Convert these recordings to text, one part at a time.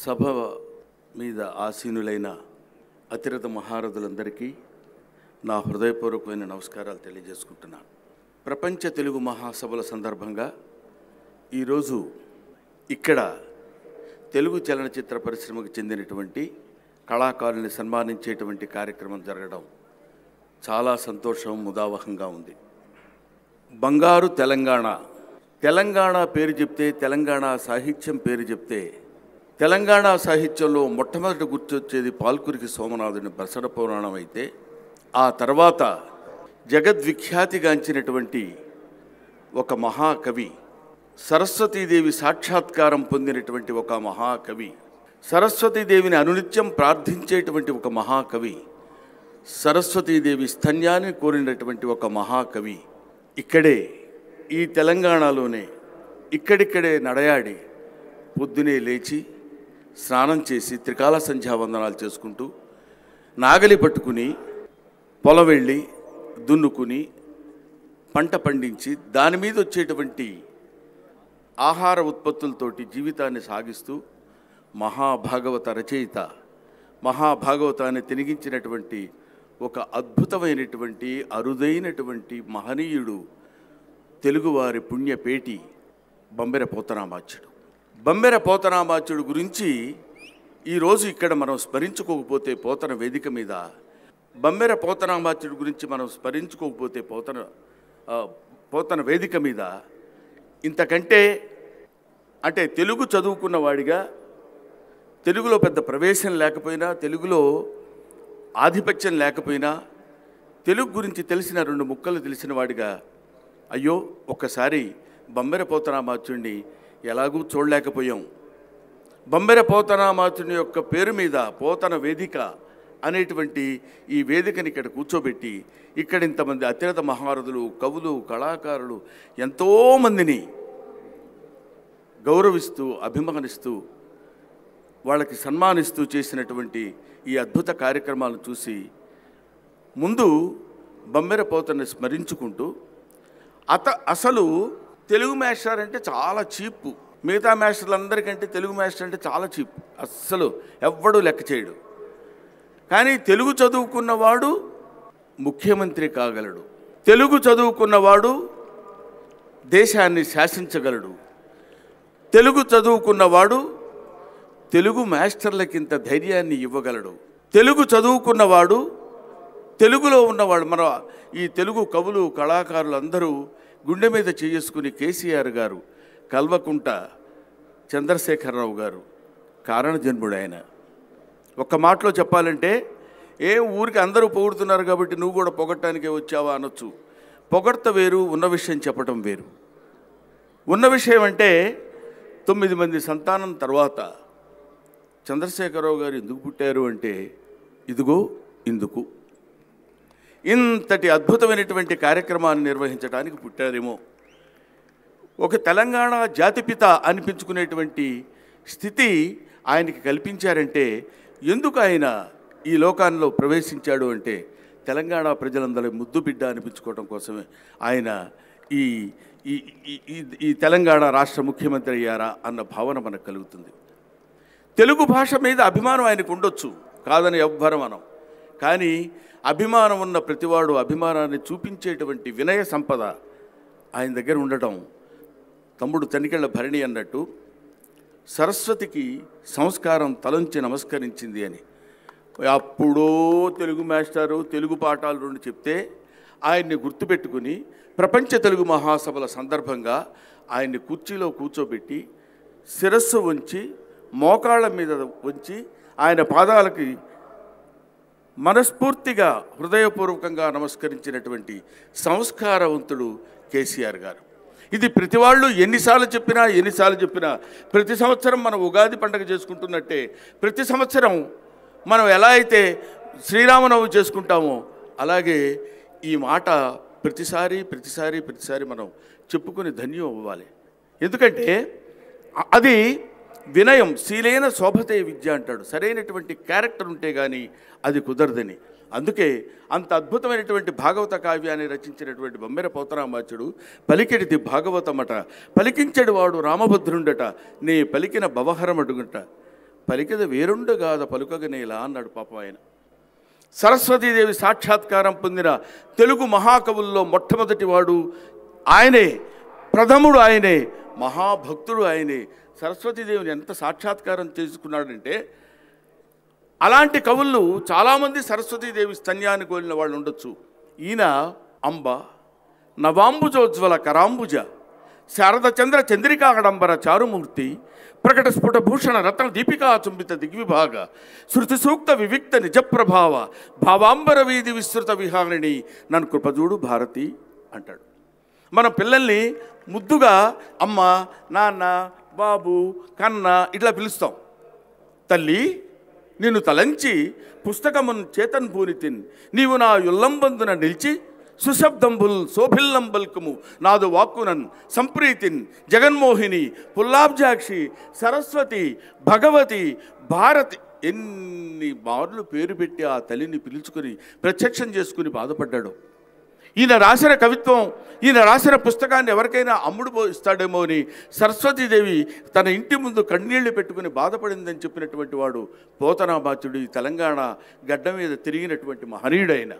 సభ మీద ఆసీనులైన అతిరథ మహారథులందరికీ నా హృదయపూర్వకమైన నమస్కారాలు తెలియజేసుకుంటున్నాను ప్రపంచ తెలుగు మహాసభల సందర్భంగా ఈరోజు ఇక్కడ తెలుగు చలనచిత్ర పరిశ్రమకు చెందినటువంటి కళాకారుల్ని సన్మానించేటువంటి కార్యక్రమం జరగడం చాలా సంతోషం ముదావహంగా ఉంది బంగారు తెలంగాణ తెలంగాణ పేరు చెప్తే తెలంగాణ సాహిత్యం పేరు చెప్తే తెలంగాణ సాహిత్యంలో మొట్టమొదట గుర్తొచ్చేది పాల్కురికి సోమనాథుని బసడ పురాణం అయితే ఆ తర్వాత జగద్విఖ్యాతిగాంచినటువంటి ఒక మహాకవి సరస్వతీదేవి సాక్షాత్కారం పొందినటువంటి ఒక మహాకవి సరస్వతీదేవిని అనునిత్యం ప్రార్థించేటువంటి ఒక మహాకవి సరస్వతీదేవి స్తన్యాన్ని కోరినటువంటి ఒక మహాకవి ఇక్కడే ఈ తెలంగాణలోనే ఇక్కడిక్కడే నడయాడి పొద్దునే లేచి స్నానం చేసి త్రికాల సంధ్యావందనాలు చేసుకుంటూ నాగలి పట్టుకుని పొలం వెళ్ళి దున్నుకుని పంట పండించి దాని మీద వచ్చేటువంటి ఆహార ఉత్పత్తులతోటి జీవితాన్ని సాగిస్తూ మహాభాగవత రచయిత మహాభాగవతాన్ని తినిగించినటువంటి ఒక అద్భుతమైనటువంటి అరుదైనటువంటి మహనీయుడు తెలుగువారి పుణ్యపేటి బొమ్మెర పోతనామాచ్యుడు బొమ్మెర పోతనామాచ్యుడు గురించి ఈరోజు ఇక్కడ మనం స్మరించుకోకపోతే పోతన వేదిక మీద బొమ్మెర పోతనామాచ్యుడు గురించి మనం స్మరించుకోకపోతే పోతన ఆ, పోతన వేదిక మీద ఇంతకంటే అంటే తెలుగు చదువుకున్న వాడిగా తెలుగులో పెద్ద ప్రవేశం లేకపోయినా తెలుగులో ఆధిపత్యం లేకపోయినా తెలుగు గురించి తెలిసిన రెండు ముక్కలు తెలిసిన వాడిగా అయ్యో ఒక్కసారి బొమ్మెర పోతనామాచుడిని ఎలాగూ చూడలేకపోయాం బొమ్మెర పోతనామాచుని యొక్క పేరు మీద పోతన వేదిక అనేటువంటి ఈ వేదికని ఇక్కడ కూర్చోబెట్టి ఇక్కడ ఇంతమంది అత్యధిక మహారథులు కవులు కళాకారులు ఎంతోమందిని గౌరవిస్తూ అభిమానిస్తూ వాళ్ళకి సన్మానిస్తూ చేసినటువంటి ఈ అద్భుత కార్యక్రమాలను చూసి ముందు బొమ్మెర పోతని స్మరించుకుంటూ అత అసలు తెలుగు మాస్టర్ అంటే చాలా చీప్ మిగతా మాస్టర్లందరికంటే తెలుగు మాస్టర్ అంటే చాలా చీప్ అస్సలు ఎవ్వడూ లెక్క చేయడు కానీ తెలుగు చదువుకున్నవాడు ముఖ్యమంత్రి కాగలడు తెలుగు చదువుకున్నవాడు దేశాన్ని శాసించగలడు తెలుగు చదువుకున్నవాడు తెలుగు మాస్టర్లకింత ధైర్యాన్ని ఇవ్వగలడు తెలుగు చదువుకున్నవాడు తెలుగులో ఉన్నవాడు మన ఈ తెలుగు కవులు కళాకారులు అందరూ గుండె మీద చేసుకుని కేసీఆర్ గారు కల్వకుంట చంద్రశేఖరరావు గారు కారణజన్ముడు ఆయన ఒక్క మాటలో చెప్పాలంటే ఏం ఊరికి అందరూ పొగుడుతున్నారు కాబట్టి నువ్వు కూడా పొగట్టడానికే వచ్చావా అనొచ్చు పొగడ్త వేరు ఉన్న విషయం చెప్పటం వేరు ఉన్న విషయం అంటే తొమ్మిది మంది సంతానం తర్వాత చంద్రశేఖరరావు గారు ఎందుకు పుట్టారు అంటే ఇదిగో ఇందుకు ఇంతటి అద్భుతమైనటువంటి కార్యక్రమాన్ని నిర్వహించడానికి పుట్టారేమో ఒక తెలంగాణ జాతిపిత అనిపించుకునేటువంటి స్థితి ఆయనకి కల్పించారంటే ఎందుకు ఆయన ఈ లోకాల్లో ప్రవేశించాడు అంటే తెలంగాణ ప్రజలందరి ముద్దు బిడ్డ అనిపించుకోవడం కోసమే ఆయన ఈ ఈ ఈ- ఈ- ఈ తెలంగాణ రాష్ట్ర ముఖ్యమంత్రి అయ్యారా అన్న భావన మనకు కలుగుతుంది తెలుగు భాష మీద అభిమానం ఆయనకు ఉండొచ్చు కాదని ఎవ్వరం మనం కానీ అభిమానం ఉన్న ప్రతివాడు అభిమానాన్ని చూపించేటువంటి వినయ సంపద ఆయన దగ్గర ఉండటం తమ్ముడు తనికెళ్ళ భరణి అన్నట్టు సరస్వతికి సంస్కారం తలంచి నమస్కరించింది అని అప్పుడో తెలుగు మాస్టారు తెలుగు పాఠాలు రెండు చెప్తే ఆయన్ని గుర్తుపెట్టుకుని ప్రపంచ తెలుగు మహాసభల సందర్భంగా ఆయన్ని కుర్చీలో కూర్చోబెట్టి శిరస్సు ఉంచి మోకాళ్ళ మీద ఉంచి ఆయన పాదాలకి మనస్ఫూర్తిగా హృదయపూర్వకంగా నమస్కరించినటువంటి సంస్కారవంతుడు కేసీఆర్ గారు ఇది ప్రతి వాళ్ళు ఎన్నిసార్లు చెప్పినా ఎన్నిసార్లు చెప్పినా ప్రతి సంవత్సరం మనం ఉగాది పండుగ చేసుకుంటున్నట్టే ప్రతి సంవత్సరం మనం ఎలా అయితే శ్రీరామనవమి చేసుకుంటామో అలాగే ఈ మాట ప్రతిసారి ప్రతిసారి ప్రతిసారి మనం చెప్పుకొని ధన్యం అవ్వాలి ఎందుకంటే అ- అది వినయం శీలైన శోభతే విద్య అంటాడు సరైనటువంటి క్యారెక్టర్ ఉంటే కానీ అది కుదరదని అందుకే అంత అద్భుతమైనటువంటి భాగవత కావ్యాన్ని రచించినటువంటి బొమ్మెర పోతరామాచుడు పలికిడిది భాగవతమట పలికించడు వాడు రామభద్రుండట నీ పలికిన భవహరమడుగుంట పలికద వేరుండగాద పలుకగనేలా అన్నాడు పాపం ఆయన సరస్వతీదేవి సాక్షాత్కారం పొందిన తెలుగు మహాకవుల్లో మొట్టమొదటి వాడు ఆయనే ప్రథముడు ఆయనే మహాభక్తుడు ఆయనే సరస్వతీదేవిని ఎంత సాక్షాత్కారం చేసుకున్నాడంటే అలాంటి కవులు చాలామంది సరస్వతీదేవి స్తన్యాన్ని కోలిన వాళ్ళు ఉండొచ్చు ఈయన అంబ నవాంబుజోజ్వల కరాంబుజ శారద చంద్ర చంద్రికాకడంబర చారుమూర్తి ప్రకట స్ఫుట భూషణ రత్న దీపికా చుంబిత దిగ్విభాగ శృతి సూక్త వివిక్త నిజప్రభావ భావాంబర వీధి విస్తృత విహారిణి నన్ను కృపజూడు భారతి అంటాడు మన పిల్లల్ని ముద్దుగా అమ్మ నాన్న బాబు కన్న ఇట్లా పిలుస్తాం తల్లి నిన్ను తలంచి పుస్తకమున్ చేతన్ పూనితిన్ నీవు నా యుల్లంబందున నిలిచి సుశబ్దంబుల్ శోభిల్లంబల్కము నాదు వాక్కునన్ సంప్రీతిన్ జగన్మోహిని పుల్లాబ్జాక్షి సరస్వతి భగవతి భారతి ఎన్ని మార్లు పేరు పెట్టి ఆ తల్లిని పిలుచుకొని ప్రత్యక్షం చేసుకుని బాధపడ్డాడు ఈయన రాసిన కవిత్వం ఈయన రాసిన పుస్తకాన్ని ఎవరికైనా అమ్ముడు పో- ఇస్తాడేమో అని సరస్వతీదేవి తన ఇంటి ముందు కన్నీళ్లు పెట్టుకుని బాధపడిందని చెప్పినటువంటి వాడు పోతనామాచుడు ఈ తెలంగాణ గడ్డ మీద తిరిగినటువంటి మహనీయుడైన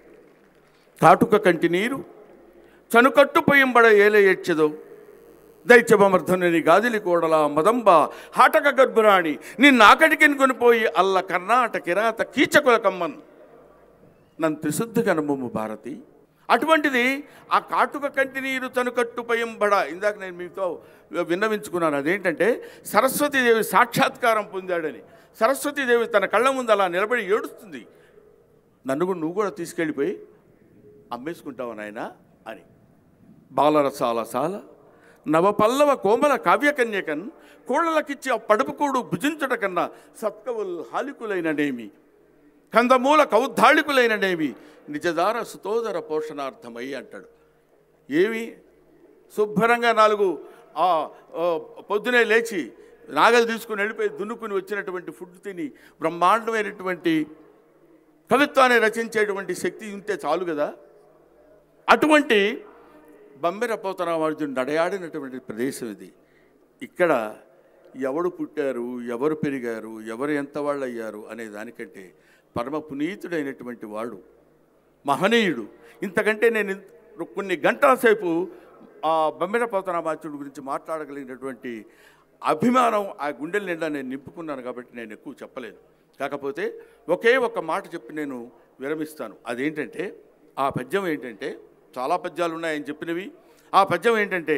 కాటుక కంటి నీరు చనుకట్టు పొయ్యంబడ ఏల ఏడ్చెదో దైత్యమర్థనుని గాదిలి కోడల మదంబ హాటక గర్భురాణి నిన్నాకటికిని కొనిపోయి అల్ల కర్ణాట కిరాత కీచకుల కమ్మన్ నన్ను త్రిశుద్ధి కనబొమ్ము భారతి అటువంటిది ఆ కాటుక కంటి నీరు తను కట్టుపయంబడ ఇందాక నేను మీతో విన్నవించుకున్నాను అదేంటంటే సరస్వతీదేవి సాక్షాత్కారం పొందాడని సరస్వతీదేవి తన కళ్ళ ముందు అలా నిలబడి ఏడుస్తుంది నన్ను కూడా నువ్వు కూడా తీసుకెళ్ళిపోయి అమ్మేసుకుంటావు నాయన అని బాలరసాల సాల నవపల్లవ కోమల కావ్యకన్యకన్ కోళ్ళలకిచ్చి ఆ పడుపుకోడు భుజించట కన్నా సత్కవులు హాలికులైననేమి కందమూల కౌద్ధాళికులైననేమి నిజదార సుతోదర పోషణార్థమై అంటాడు ఏమి శుభ్రంగా నాలుగు ఆ, ఆ, పొద్దునే లేచి నాగలు తీసుకుని వెళ్ళిపోయి దున్నుకుని వచ్చినటువంటి ఫుడ్ తిని బ్రహ్మాండమైనటువంటి కవిత్వాన్ని రచించేటువంటి శక్తి ఉంటే చాలు కదా అటువంటి బమ్మెర పోతరామార్జును నడయాడినటువంటి ప్రదేశం ఇది ఇక్కడ ఎవడు పుట్టారు ఎవరు పెరిగారు ఎవరు ఎంత వాళ్ళు అయ్యారు అనే దానికంటే పరమ పునీతుడైనటువంటి వాడు మహనీయుడు ఇంతకంటే నేను ఇంత- కొన్ని గంటల సేపు ఆ బమ్మెర పోతనామాచుడు గురించి మాట్లాడగలిగినటువంటి అభిమానం ఆ గుండెల నిండా నేను నింపుకున్నాను కాబట్టి నేను ఎక్కువ చెప్పలేను కాకపోతే ఒకే ఒక మాట చెప్పి నేను విరమిస్తాను అదేంటంటే ఆ పద్యం ఏంటంటే చాలా పద్యాలు ఉన్నాయని చెప్పినవి ఆ పద్యం ఏంటంటే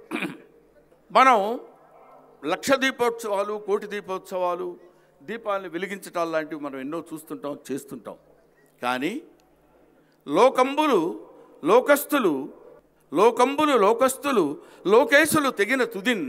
మనం లక్ష దీపోత్సవాలు కోటి దీపోత్సవాలు దీపాలను వెలిగించటాలు లాంటివి మనం ఎన్నో చూస్తుంటాం చేస్తుంటాం కానీ లోకంబులు లోకస్తులు లోకంబులు లోకస్తులు లోకేశులు తెగిన తుదిన్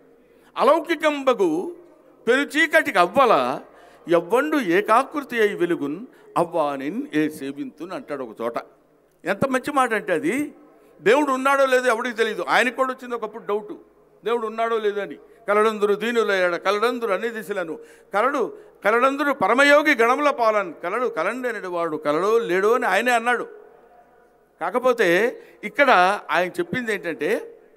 అలౌకికంబగు పెరుచీకటికి అవ్వల ఎవ్వండు ఏకాకృతి అయి వెలుగున్ అవ్వానిన్ ఏ సేవింతున్ అంటాడు ఒక చోట ఎంత మంచి మాట అంటే అది దేవుడు ఉన్నాడో లేదో ఎవడికి తెలియదు ఆయనకు కూడా వచ్చింది ఒకప్పుడు డౌటు దేవుడు ఉన్నాడో లేదో అని కలడందురు దీనులయ్యాడ కలడందురు అన్ని దిశలను కలడు కలడందురు పరమయోగి గణముల పాలన్ కలడు కలండనడు వాడు కలడో లేడో అని ఆయనే అన్నాడు కాకపోతే ఇక్కడ ఆయన చెప్పింది ఏంటంటే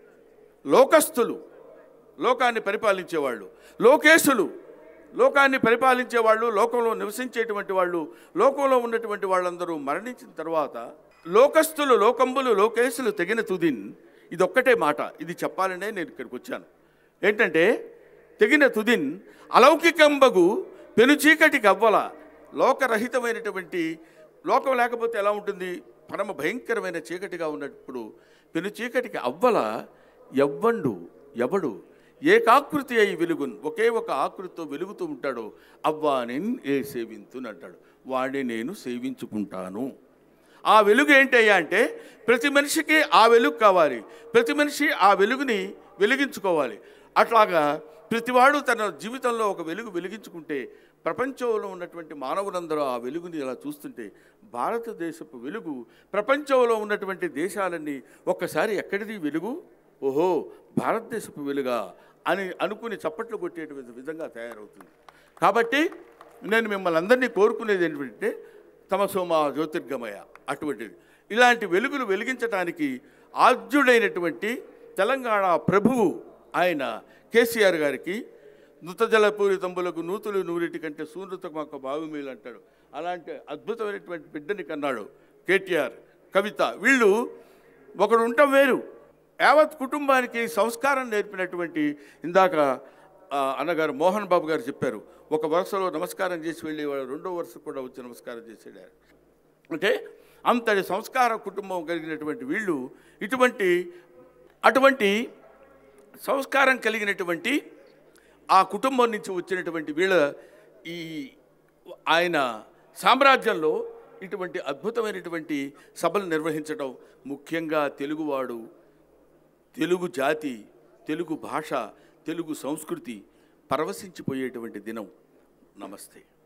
లోకస్తులు లోకాన్ని పరిపాలించేవాళ్ళు లోకేశులు లోకాన్ని పరిపాలించేవాళ్ళు లోకంలో నివసించేటువంటి వాళ్ళు లోకంలో ఉన్నటువంటి వాళ్ళందరూ మరణించిన తర్వాత లోకస్తులు లోకంబులు లోకేశులు తెగిన తుదిన్ ఇది ఒక్కటే మాట ఇది చెప్పాలనే నేను ఇక్కడికి వచ్చాను ఏంటంటే తెగిన తుదిన్ అలౌకికంబగు పెనుచీకటికి అవ్వల లోకరహితమైనటువంటి లోకం లేకపోతే ఎలా ఉంటుంది పరమ భయంకరమైన చీకటిగా ఉన్నప్పుడు పెను చీకటికి అవ్వల ఎవ్వండు ఎవడు ఏకాకృతి అయి వెలుగున్ ఒకే ఒక ఆకృతితో వెలుగుతూ ఉంటాడో అవ్వానిన్ ఏ సేవింతున్ అంటాడు వాడిని నేను సేవించుకుంటాను ఆ వెలుగు ఏంటయ్యా అంటే ప్రతి మనిషికి ఆ వెలుగు కావాలి ప్రతి మనిషి ఆ వెలుగుని వెలిగించుకోవాలి అట్లాగా ప్రతివాడు తన జీవితంలో ఒక వెలుగు వెలిగించుకుంటే ప్రపంచంలో ఉన్నటువంటి మానవులందరూ ఆ వెలుగుని ఇలా చూస్తుంటే భారతదేశపు వెలుగు ప్రపంచంలో ఉన్నటువంటి దేశాలన్నీ ఒక్కసారి ఎక్కడిది వెలుగు ఓహో భారతదేశపు వెలుగా అని అనుకుని చప్పట్లు కొట్టేటువంటి విధంగా తయారవుతుంది కాబట్టి నేను మిమ్మల్ని అందరినీ కోరుకునేది ఏంటంటే తమసోమ జ్యోతిర్గమయ అటువంటిది ఇలాంటి వెలుగులు వెలిగించడానికి ఆద్యుడైనటువంటి తెలంగాణ ప్రభువు ఆయన కేసీఆర్ గారికి నృతజలపూరితంబులకు నూతులు నూరిటి కంటే సూనృత మాకు బావి మేలు అంటాడు అలాంటి అద్భుతమైనటువంటి బిడ్డని కన్నాడు కేటీఆర్ కవిత వీళ్ళు ఒకడు ఉండటం వేరు యావత్ కుటుంబానికి సంస్కారం నేర్పినటువంటి ఇందాక ఆ, అన్నగారు మోహన్ బాబు గారు చెప్పారు ఒక వరుసలో నమస్కారం చేసి వెళ్ళేవాడు రెండో వరుస కూడా వచ్చి నమస్కారం చేసాడు అంటే అంతటి సంస్కార కుటుంబం కలిగినటువంటి వీళ్ళు ఇటువంటి అటువంటి సంస్కారం కలిగినటువంటి ఆ కుటుంబం నుంచి వచ్చినటువంటి వీళ్ళ ఈ ఆయన సామ్రాజ్యంలో ఇటువంటి అద్భుతమైనటువంటి సభలు నిర్వహించడం ముఖ్యంగా తెలుగువాడు తెలుగు జాతి తెలుగు భాష తెలుగు సంస్కృతి పరవశించిపోయేటువంటి దినం నమస్తే